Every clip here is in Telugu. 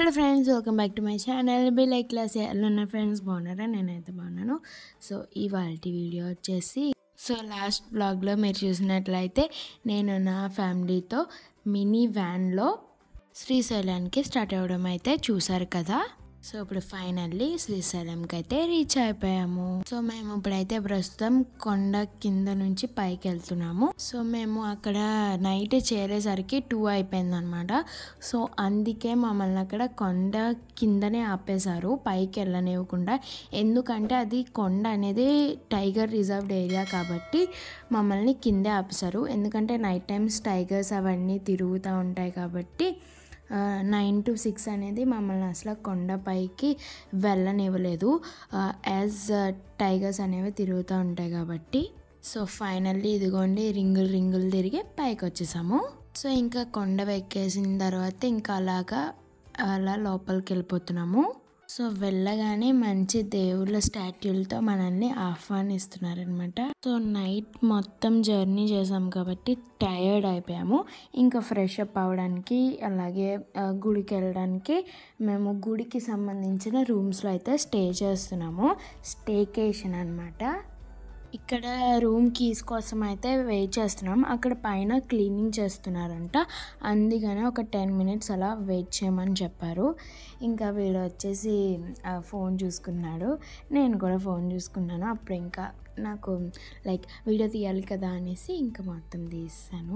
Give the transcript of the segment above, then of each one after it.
hello friends welcome back to my channel be like class ఎలా ఉన్న ఫ్రెండ్స్ బాగున్నారా నేనైతే బాగున్నాను సో ఇవాళ వీడియో వచ్చేసి సో లాస్ట్ బ్లాగ్లో మీరు చూసినట్లయితే నేను నా ఫ్యామిలీతో మినీ వ్యాన్లో శ్రీశైలానికి స్టార్ట్ అవ్వడం అయితే చూసారు కదా సో ఇప్పుడు ఫైనల్లీ శ్రీశైలంకి అయితే రీచ్ అయిపోయాము సో మేము ఇప్పుడైతే ప్రస్తుతం కొండ కింద నుంచి పైకి వెళ్తున్నాము సో మేము అక్కడ నైట్ చేరేసరికి టూ అయిపోయింది అనమాట సో అందుకే మమ్మల్ని అక్కడ కొండ కిందనే ఆపేశారు పైకి వెళ్ళనివ్వకుండా ఎందుకంటే అది కొండ అనేది టైగర్ రిజర్వ్డ్ ఏరియా కాబట్టి మమ్మల్ని కిందే ఆపేశారు ఎందుకంటే నైట్ టైమ్స్ టైగర్స్ అవన్నీ తిరుగుతూ ఉంటాయి కాబట్టి నైన్ టు సిక్స్ అనేది మమ్మల్ని అసలు కొండపైకి వెళ్ళనివ్వలేదు యాజ్ టైగర్స్ అనేవి తిరుగుతూ ఉంటాయి కాబట్టి సో ఫైనల్లీ ఇదిగోండి రింగులు రింగులు తిరిగి పైకి వచ్చేసాము సో ఇంకా కొండ ఎక్కేసిన తర్వాత ఇంకా అలాగా అలా లోపలికి వెళ్ళిపోతున్నాము సో వెళ్ళగానే మంచి దేవుళ్ళ స్టాట్యూలతో మనల్ని ఆహ్వానిస్తున్నారనమాట సో నైట్ మొత్తం జర్నీ చేసాం కాబట్టి టయర్డ్ అయిపోయాము ఇంకా ఫ్రెష్ అప్ అవ్వడానికి అలాగే ఆ, గుడికి వెళ్ళడానికి మేము గుడికి సంబంధించిన రూమ్స్లో అయితే స్టే చేస్తున్నాము స్టేకేషన్ అనమాట ఇక్కడ రూమ్ కీస్ కోసం అయితే వెయిట్ చేస్తున్నాం అక్కడ పైన క్లీనింగ్ చేస్తున్నారంట అందుకనే ఒక టెన్ మినిట్స్ అలా వెయిట్ చేయమని చెప్పారు ఇంకా వీడు వచ్చేసి ఆ, ఫోన్ చూసుకున్నాడు నేను కూడా ఫోన్ చూసుకున్నాను అప్పుడు ఇంకా నాకు లైక్ వీడియో తీయాలి కదా అనేసి ఇంకా మొత్తం తీసాను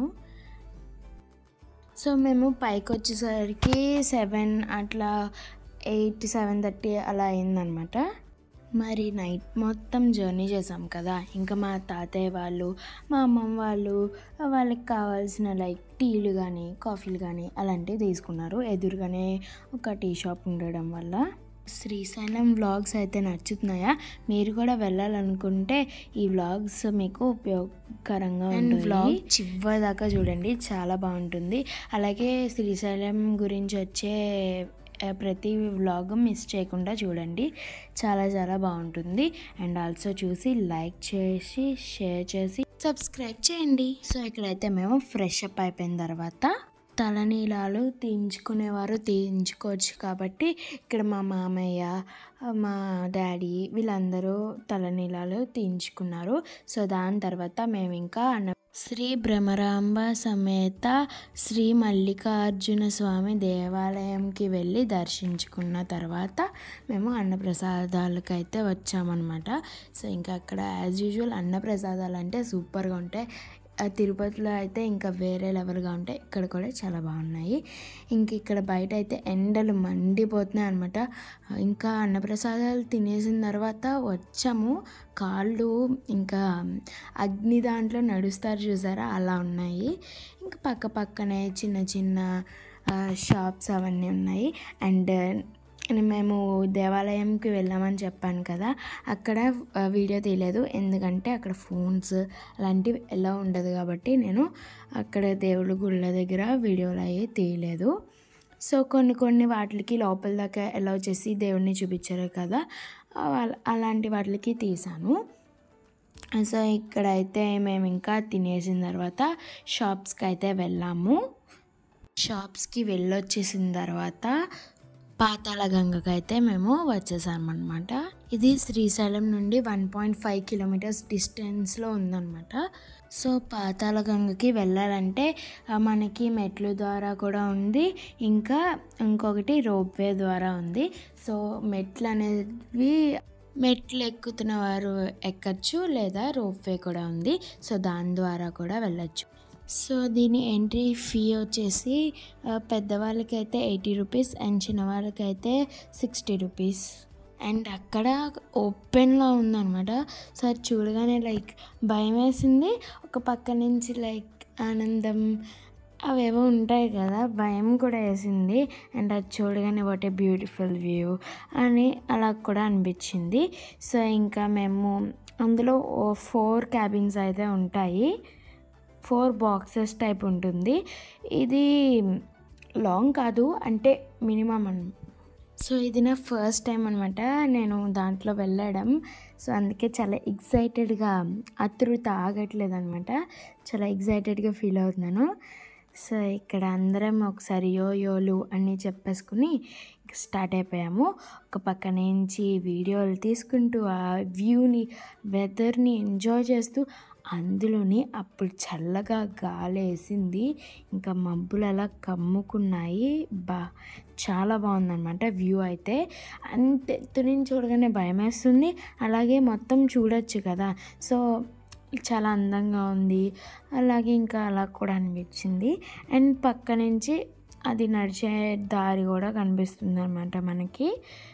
సో మేము పైకి వచ్చేసరికి సెవెన్ అట్లా ఎయిట్ సెవెన్ థర్టీ అలా అయిందనమాట మరి నైట్ మొత్తం జర్నీ చేసాం కదా ఇంకా మా తాతయ్య వాళ్ళు మా అమ్మమ్మ వాళ్ళు వాళ్ళకి కావాల్సిన లైక్ టీలు కానీ కాఫీలు కానీ అలాంటివి తీసుకున్నారు ఎదురుగానే ఒక టీ షాప్ ఉండడం వల్ల శ్రీశైలం వ్లాగ్స్ అయితే నచ్చుతున్నాయా మీరు కూడా వెళ్ళాలనుకుంటే ఈ వ్లాగ్స్ మీకు ఉపయోగకరంగా అండ్ వ్లాగ్ చివరి దాకా చూడండి చాలా బాగుంటుంది అలాగే శ్రీశైలం గురించి వచ్చే ఆ, ప్రతి వ్లాగ్ మిస్ చేయకుండా చూడండి చాలా చాలా బాగుంటుంది అండ్ ఆల్సో చూసి లైక్ చేసి షేర్ చేసి సబ్స్క్రైబ్ చేయండి సో ఇక్కడైతే మేము ఫ్రెష్ అప్ అయిపోయిన తర్వాత తలనీలాలు తీయించుకునేవారు తీయించుకోవచ్చు కాబట్టి ఇక్కడ మా మామయ్య మా డాడీ వీళ్ళందరూ తలనీలాలు తీయించుకున్నారు సో దాని తర్వాత మేము ఇంకా అన్న శ్రీ భ్రమరాంబ సమేత శ్రీ మల్లికార్జున స్వామి దేవాలయంకి వెళ్ళి దర్శించుకున్న తర్వాత మేము అన్నప్రసాదాలకు అయితే వచ్చామన్నమాట సో ఇంకా అక్కడ యాజ్ యూజువల్ అన్నప్రసాదాలు అంటే సూపర్గా ఉంటాయి ఆ తిరుపతిలో అయితే ఇంకా వేరే లెవెల్గా ఉంటాయి ఇక్కడ కూడా చాలా బాగున్నాయి ఇంక ఇక్కడ బయట అయితే ఎండలు మండిపోతున్నాయి అనమాట ఇంకా అన్నప్రసాదాలు తినేసిన తర్వాత వచ్చాము కాళ్ళు ఇంకా అగ్ని దాంట్లో నడుస్తారు చూసారా అలా ఉన్నాయి ఇంకా పక్క పక్కనే చిన్న చిన్న షాప్స్ అవన్నీ ఉన్నాయి అండ్ మేము దేవాలయంకి వెళ్ళామని చెప్పాను కదా అక్కడ ఆ, వీడియో తీయలేదు ఎందుకంటే అక్కడ ఫోన్స్ అలాంటివి ఎలా ఉండదు కాబట్టి నేను అక్కడ దేవుళ్ళ గుళ్ళ దగ్గర వీడియోలు అవి తీయలేదు సో కొన్ని కొన్ని వాటికి లోపల దాకా ఎలా చేసి దేవుడిని చూపించారు కదా ఆ, వాళ్ళ- అలాంటి వాటికి తీసాను సో ఇక్కడైతే మేము ఇంకా తినేసిన తర్వాత షాప్స్కి అయితే వెళ్ళాము షాప్స్కి వెళ్ళొచ్చేసిన తర్వాత పాతాళ గంగకి అయితే మేము వచ్చేసామన్నమాట ఇది శ్రీశైలం నుండి వన్ పాయింట్ ఫైవ్ కిలోమీటర్స్ డిస్టెన్స్లో ఉందన్నమాట సో పాతాళ గంగకి వెళ్ళాలంటే ఆ, మనకి మెట్లు ద్వారా కూడా ఉంది ఇంకా ఇంకొకటి రోప్వే ద్వారా ఉంది సో మెట్లు అనేవి మెట్లు ఎక్కుతున్న వారు ఎక్కచ్చు లేదా రోప్వే కూడా ఉంది సో దాని ద్వారా కూడా వెళ్ళచ్చు సో దీని ఎంట్రీ ఫీ వచ్చేసి ఆ, పెద్దవాళ్ళకైతే ఎయిటీ రూపీస్ అండ్ చిన్నవాళ్ళకైతే సిక్స్టీ రూపీస్ అండ్ అక్కడ ఓపెన్లో ఉందన్నమాట సో అది చూడగానే లైక్ భయం వేసింది ఒక పక్క నుంచి లైక్ ఆనందం అవేవో ఉంటాయి కదా భయం కూడా వేసింది అండ్ అది చూడగానే వాట్ ఏ బ్యూటిఫుల్ వ్యూ అని అలా కూడా అనిపించింది సో ఇంకా మేము అందులో ఫోర్ క్యాబిన్స్ అయితే ఉంటాయి ఫోర్ బాక్సెస్ టైప్ ఉంటుంది ఇది లాంగ్ కాదు అంటే మినిమం అన్ సో ఇది నా ఫస్ట్ టైం అనమాట నేను దాంట్లో వెళ్ళడం సో అందుకే చాలా ఎగ్జైటెడ్గా అతృత ఆగట్లేదు అనమాట చాలా ఎగ్జైటెడ్గా ఫీల్ అవుతున్నాను సో ఇక్కడ అందరం ఒకసారి యో యోలు అన్నీ చెప్పేసుకుని స్టార్ట్ అయిపోయాము ఒక పక్క నుంచి వీడియోలు తీసుకుంటూ ఆ వ్యూని వెదర్ని ఎంజాయ్ చేస్తూ అందులోని అప్పుడు చల్లగా గాలి వేసింది ఇంకా మబ్బులు అలా కమ్ముకున్నాయి బా చాలా బాగుందన్నమాట వ్యూ అయితే అంత ఎత్తు నుంచి చూడగానే భయం వేస్తుంది అలాగే మొత్తం చూడొచ్చు కదా సో చాలా అందంగా ఉంది అలాగే ఇంకా అలా కూడా అనిపించింది అండ్ పక్క నుంచి అది నడిచే దారి కూడా కనిపిస్తుంది అనమాట మనకి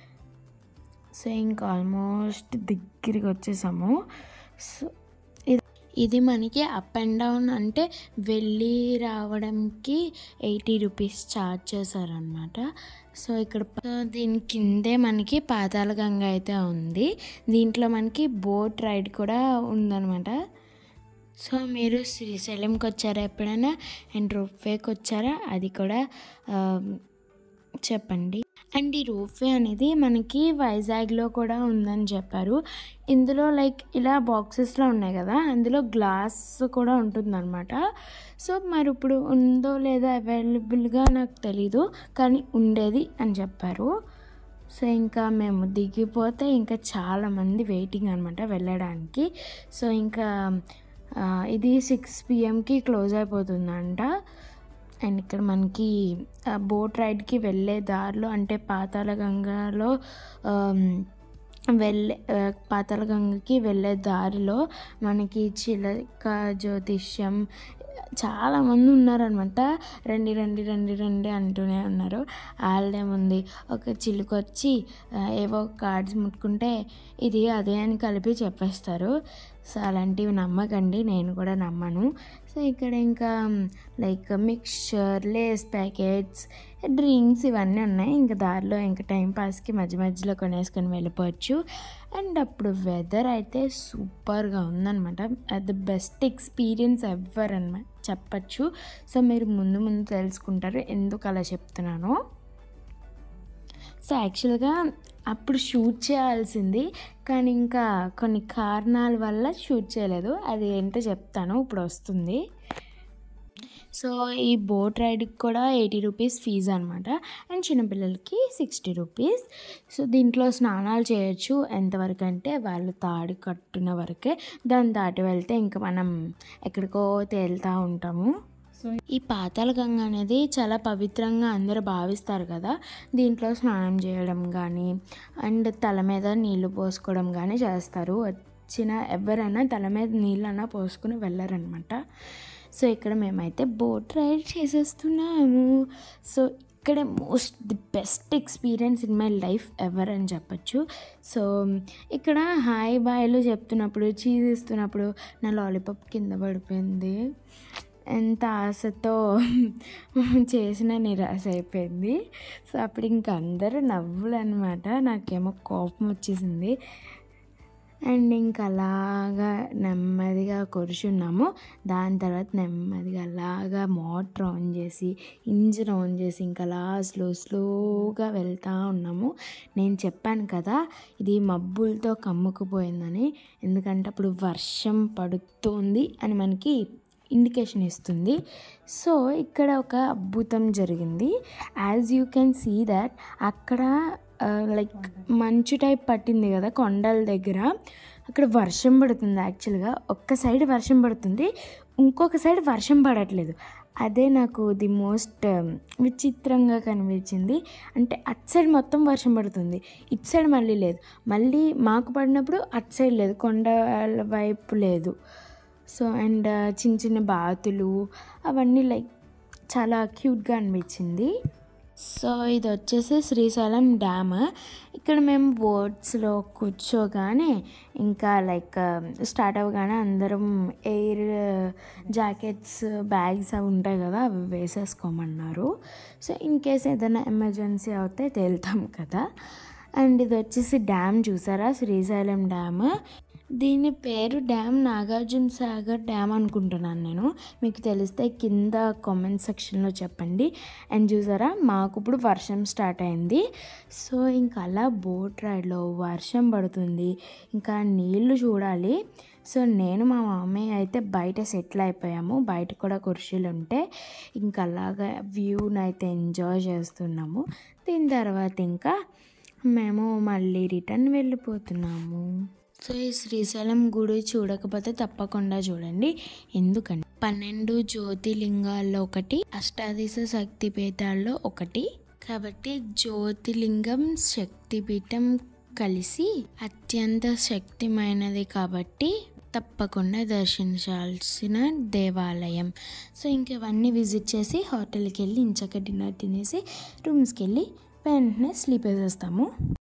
సో ఇంకా ఆల్మోస్ట్ దగ్గరికి వచ్చేసాము సో ఇది ఇది మనకి అప్ అండ్ డౌన్ అంటే వెళ్ళి రావడానికి ఎయిటీ రూపీస్ ఛార్జ్ చేశారనమాట సో ఇక్కడ ప- దీని కిందే మనకి పాతాళ గంగ అయితే ఉంది దీంట్లో మనకి బోట్ రైడ్ కూడా ఉందన్నమాట సో మీరు శ్రీశైలంకి వచ్చారా ఎప్పుడైనా అండ్ రోప్వేకి వచ్చారా అది కూడా ఆ, చెప్పండి అండ్ ఈ రోప్వే అనేది మనకి వైజాగ్లో కూడా ఉందని చెప్పారు ఇందులో లైక్ ఇలా బాక్సెస్లో ఉన్నాయి కదా అందులో గ్లాస్ కూడా ఉంటుందన్నమాట సో మరి ఇప్పుడు ఉందో లేదో అవైలబుల్గా నాకు తెలీదు కానీ ఉండేది అని చెప్పారు సో ఇంకా మేము దిగిపోతే ఇంకా చాలామంది వెయిటింగ్ అనమాట వెళ్ళడానికి సో ఇంకా ఆ, ఇది సిక్స్ పిఎంకి క్లోజ్ అయిపోతుందంట అండ్ ఇక్కడ మనకి బోట్ రైడ్కి వెళ్ళే దారిలో అంటే పాతాళ గంగలో ఆమ్, వెళ్ళే ఆ, పాతాళ గంగకి వెళ్ళే దారిలో మనకి చిలక జ్యోతిష్యం చాలామంది ఉన్నారనమాట రండి రండి రండి రండి అంటూనే ఉన్నారు వాళ్ళేముంది ఒక చిలుక వచ్చి ఆ, ఏవో కార్డ్స్ ముట్టుకుంటే ఇది అదే అని కలిపి చెప్పేస్తారు సో అలాంటివి నమ్మకండి నేను కూడా నమ్మను సో ఇక్కడ ఇంకా like mixture Lay's packets drinks ఇవన్నీ ఉన్నాయి ఇంకా దారిలో ఇంకా టైం పాస్కి మధ్య మధ్యలో కొనేసుకొని వెళ్ళిపోవచ్చు అండ్ అప్పుడు వెదర్ అయితే సూపర్గా ఉందన్నమాట అది బెస్ట్ ఎక్స్పీరియన్స్ ఎవర్ అనమాట చెప్పచ్చు సో మీరు ముందు ముందు తెలుసుకుంటారు ఎందుకు అలా చెప్తున్నానో సో యాక్చువల్గా అప్పుడు షూట్ చేయాల్సింది కానీ ఇంకా కొన్ని కారణాల వల్ల షూట్ చేయలేదు అది ఏంటో చెప్తాను ఇప్పుడు వస్తుంది సో ఈ బోట్ రైడ్కి కూడా ఎయిటీ రూపీస్ ఫీజు అనమాట అండ్ చిన్నపిల్లలకి సిక్స్టీ రూపీస్ సో దీంట్లో స్నానాలు చేయొచ్చు ఎంతవరకు అంటే వాళ్ళు తాడు కట్టున్న వరకే దాన్ని దాటి వెళ్తే ఇంకా మనం ఎక్కడికో తేలుతూ ఉంటాము ఈ పాతాళ గంగ అనేది చాలా పవిత్రంగా అందరూ భావిస్తారు కదా దీంట్లో స్నానం చేయడం కానీ అండ్ తల మీద నీళ్లు పోసుకోవడం కానీ చేస్తారు వచ్చిన ఎవరైనా తల మీద నీళ్ళన్నా పోసుకుని వెళ్ళారనమాట సో ఇక్కడ మేమైతే బోట్ రైడ్ చేసేస్తున్నాము సో ఇక్కడ most the best experience in my life ever అని చెప్పచ్చు సో ఇక్కడ హాయ్ బాయ్లు చెప్తున్నప్పుడు చీజ్ ఇస్తున్నప్పుడు నా లాలీపాప్ కింద పడిపోయింది ఎంత ఆశతో చేసిన నిరాశ అయిపోయింది సో అప్పుడు ఇంక అందరూ నవ్వులు అనమాట నాకేమో కోపం వచ్చేసింది అండ్ ఇంకా అలాగా నెమ్మదిగా కూర్చున్నాము దాని తర్వాత నెమ్మదిగా అలాగా మోటార్ ఆన్ చేసి ఇంజిన్ ఆన్ చేసి ఇంకా అలా స్లో స్లోగా వెళ్తూ ఉన్నాము నేను చెప్పాను కదా ఇది మబ్బులతో కమ్ముకుపోయిందని ఎందుకంటే అప్పుడు వర్షం పడుతుంది అని మనకి ఇండికేషన్ ఇస్తుంది సో ఇక్కడ ఒక అద్భుతం జరిగింది as you can see that అక్కడ లైక్ మంచు టైప్ పట్టింది కదా కొండల దగ్గర అక్కడ వర్షం పడుతుంది యాక్చువల్గా ఒక్క సైడ్ వర్షం పడుతుంది ఇంకొక సైడ్ వర్షం పడట్లేదు అదే నాకు ది మోస్ట్ విచిత్రంగా కనిపించింది అంటే అటు సైడ్ మొత్తం వర్షం పడుతుంది ఇటు సైడ్ మళ్ళీ లేదు మళ్ళీ మాకు పడినప్పుడు అటు సైడ్ లేదు కొండల వైపు లేదు సో అండ్ చిన్న చిన్న బాతులు అవన్నీ లైక్ చాలా క్యూట్గా అనిపించింది సో ఇది వచ్చేసి శ్రీశైలం డ్యామ్ ఇక్కడ మేము బోట్స్లో కూర్చోగానే ఇంకా లైక్ స్టార్ట్ అవ్వగానే అందరం ఎయిర్ జాకెట్స్ బ్యాగ్స్ అవి ఉంటాయి కదా అవి వేసేసుకోమన్నారు సో ఇన్ కేస్ ఏదైనా ఎమర్జెన్సీ అవుతే తేలుతాం కదా అండ్ ఇది వచ్చేసి డ్యామ్ చూసారా శ్రీశైలం డ్యామ్ దీని పేరు డ్యామ్ నాగార్జున సాగర్ డ్యామ్ అనుకుంటున్నాను నేను మీకు తెలిస్తే కింద కామెంట్ సెక్షన్లో చెప్పండి అండ్ చూసారా మాకు ఇప్పుడు వర్షం స్టార్ట్ అయింది సో ఇంకా అలా బోట్ రైడ్లో వర్షం పడుతుంది ఇంకా నీళ్లు చూడాలి సో నేను మా మమ్మీ అయితే బయట సెటిల్ అయిపోయాము బయట కూడా కుర్చీలు ఉంటే ఇంకా అలాగా వ్యూని అయితే ఎంజాయ్ చేస్తున్నాము దీని తర్వాత ఇంకా మేము మళ్ళీ రిటర్న్ వెళ్ళిపోతున్నాము సో ఈ శ్రీశైలం గుడి చూడకపోతే తప్పకుండా చూడండి ఎందుకంటే పన్నెండు జ్యోతిలింగాల్లో ఒకటి అష్టాదశ శక్తిపీఠాల్లో ఒకటి కాబట్టి జ్యోతిలింగం శక్తిపీఠం కలిసి అత్యంత శక్తిమైనది కాబట్టి తప్పకుండా దర్శించాల్సిన దేవాలయం సో ఇంకవన్నీ విజిట్ చేసి హోటల్కి వెళ్ళి ఇంచక డిన్నర్ తినేసి రూమ్స్కి వెళ్ళి వెంటనే స్లీప్ వేసేస్తాము